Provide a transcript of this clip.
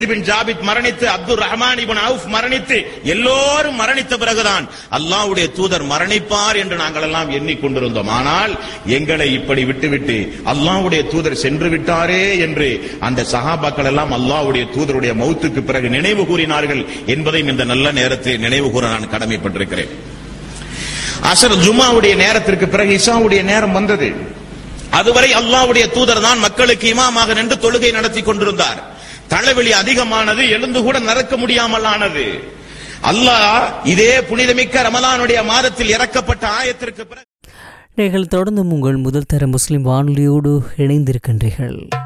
ibn ஜாபித் மரணித்து Abdul Rahman ibn Auf மரணித்து எல்லோரும் மரணித்த பிறகுதான் அல்லாஹ்வுடைய தூதர் மரணிப்பார் என்று நாங்கள் எல்லாம் எண்ணிக்கொண்டிருந்தோம் ஆனால் எங்களை இப்படி விட்டுவிட்டு அல்லாஹ்வுடைய தூதர் சென்று விட்டாரே என்று அந்த சஹாபாக்கள் எல்லாம் அல்லாஹ்வுடைய தூதருடைய மௌத்துக்கு பிறகு நினைவு கூறினார்கள் என்பதையும் இந்த நல்ல நேரத்தில் நினைவு கூற நான் கடமைப்பட்டிருக்கிறேன் அசர் ஜும்மாவுடைய நேரத்திற்கு பிறகு இஷாவுடைய நேரம் வந்தது அதுவரை அல்லாஹ்வுடைய தூதர் தான் மக்களுக்கு இமாமாக நின்று தொழுகை நடத்தி கொண்டிருந்தார் தலைவலி அதிகமானது எழுந்து கூட நடக்க முடியாமல் ஆனது அல்லாஹ் இதே புனிதமிக்க ரமலானுடைய மாதத்தில் இறக்கப்பட்ட ஆயத்திற்கு பிறகு நீங்கள் தொடர்ந்து உங்கள் முதல் தர முஸ்லிம் வானொலியோடு இணைந்திருக்கின்றீர்கள்